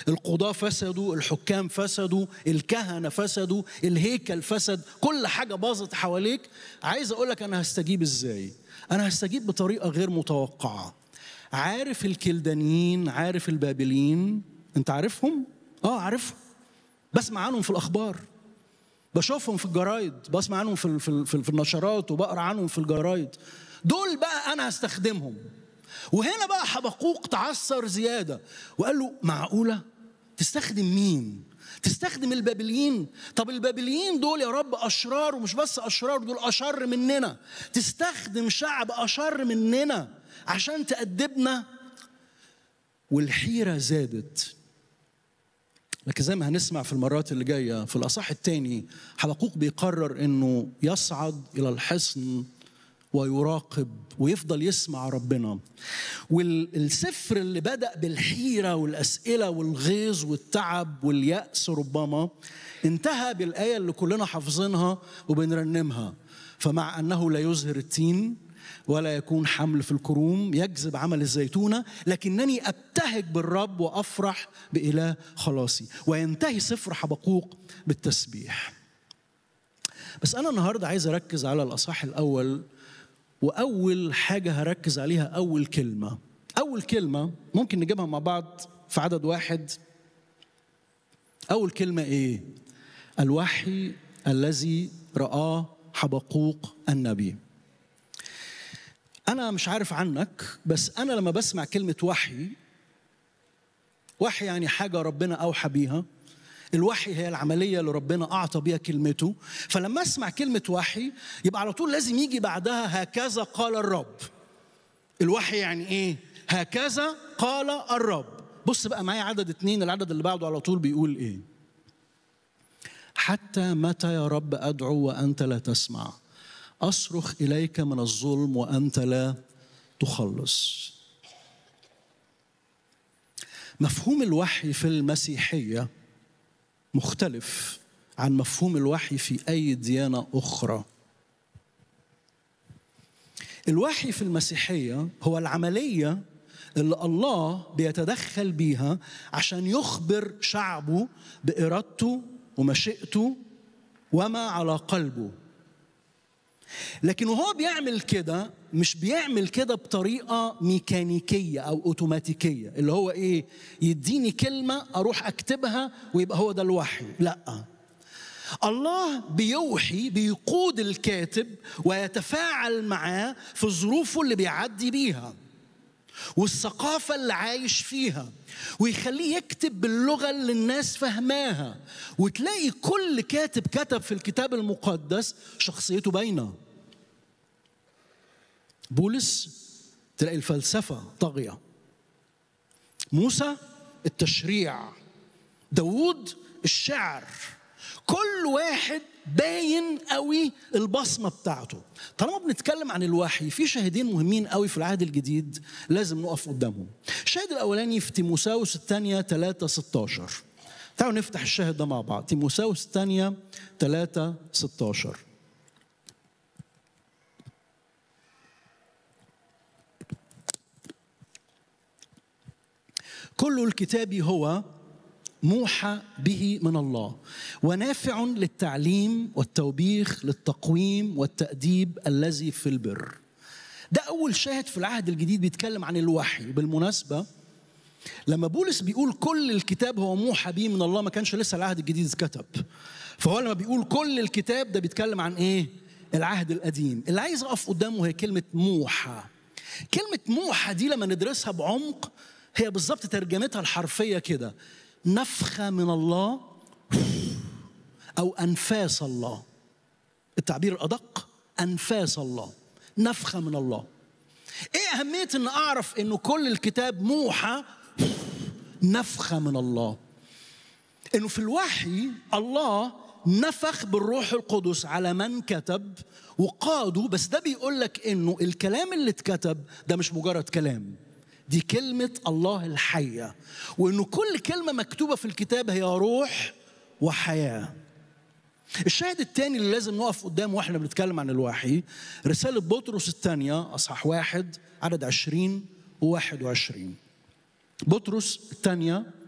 القضاة فسدوا الحكام فسدوا الكهنة فسدوا الهيكل فسد كل حاجة باظت حواليك عايز أقول لك أنا هستجيب إزاي أنا هستجيب بطريقة غير متوقعة عارف الكلدانيين عارف البابليين أنت عارفهم؟ آه عارفهم بسمع عنهم في الأخبار بشوفهم في الجرايد بسمع عنهم في في في النشرات وبقرا عنهم في الجرايد دول بقى انا هستخدمهم وهنا بقى حبقوق تعثر زياده وقال له معقوله تستخدم مين تستخدم البابليين طب البابليين دول يا رب اشرار ومش بس اشرار دول اشر مننا تستخدم شعب اشر مننا عشان تأدبنا والحيره زادت لكن زي ما هنسمع في المرات اللي جايه في الاصح الثاني حبقوق بيقرر انه يصعد الى الحصن ويراقب ويفضل يسمع ربنا والسفر اللي بدأ بالحيرة والأسئلة والغيظ والتعب واليأس ربما انتهى بالآية اللي كلنا حافظينها وبنرنمها فمع أنه لا يزهر التين ولا يكون حمل في الكروم يجذب عمل الزيتونة لكنني أبتهج بالرب وأفرح بإله خلاصي وينتهي سفر حبقوق بالتسبيح بس أنا النهاردة عايز أركز على الأصح الأول وأول حاجة هركز عليها أول كلمة أول كلمة ممكن نجيبها مع بعض في عدد واحد أول كلمة إيه؟ الوحي الذي رآه حبقوق النبي أنا مش عارف عنك بس أنا لما بسمع كلمة وحي وحي يعني حاجة ربنا أوحى بيها الوحي هي العملية اللي ربنا أعطى بيها كلمته فلما أسمع كلمة وحي يبقى على طول لازم يجي بعدها هكذا قال الرب الوحي يعني إيه؟ هكذا قال الرب بص بقى معايا عدد اتنين العدد اللي بعده على طول بيقول إيه حتى متى يا رب أدعو وأنت لا تسمع أصرخ إليك من الظلم وأنت لا تخلص مفهوم الوحي في المسيحية مختلف عن مفهوم الوحي في أي ديانة أخرى الوحي في المسيحية هو العملية اللي الله بيتدخل بيها عشان يخبر شعبه بإرادته ومشيئته وما على قلبه لكن وهو بيعمل كده مش بيعمل كده بطريقة ميكانيكية أو أوتوماتيكية اللي هو إيه يديني كلمة أروح أكتبها ويبقى هو ده الوحي لا الله بيوحي بيقود الكاتب ويتفاعل معاه في ظروفه اللي بيعدي بيها والثقافة اللي عايش فيها ويخليه يكتب باللغة اللي الناس فهماها وتلاقي كل كاتب كتب في الكتاب المقدس شخصيته باينة بولس تلاقي الفلسفة طاغية موسى التشريع داوود الشعر كل واحد باين قوي البصمه بتاعته طالما بنتكلم عن الوحي في شاهدين مهمين قوي في العهد الجديد لازم نقف قدامهم الشاهد الاولاني في تيموساوس الثانيه 3 16 تعالوا نفتح الشاهد ده مع بعض تيموساوس الثانيه 3 16 كل الكتاب هو موحى به من الله ونافع للتعليم والتوبيخ للتقويم والتأديب الذي في البر ده أول شاهد في العهد الجديد بيتكلم عن الوحي بالمناسبة لما بولس بيقول كل الكتاب هو موحى به من الله ما كانش لسه العهد الجديد اتكتب فهو لما بيقول كل الكتاب ده بيتكلم عن ايه العهد القديم اللي عايز اقف قدامه هي كلمه موحى كلمه موحى دي لما ندرسها بعمق هي بالظبط ترجمتها الحرفيه كده نفخة من الله أو أنفاس الله التعبير الأدق أنفاس الله نفخة من الله إيه أهمية أن أعرف أنه كل الكتاب موحى نفخة من الله أنه في الوحي الله نفخ بالروح القدس على من كتب وقادوا بس ده بيقول لك انه الكلام اللي اتكتب ده مش مجرد كلام دي كلمة الله الحية وإنه كل كلمة مكتوبة في الكتاب هي روح وحياة الشاهد الثاني اللي لازم نقف قدامه واحنا بنتكلم عن الوحي رسالة بطرس الثانية أصحاح واحد عدد عشرين وواحد وعشرين بطرس الثانية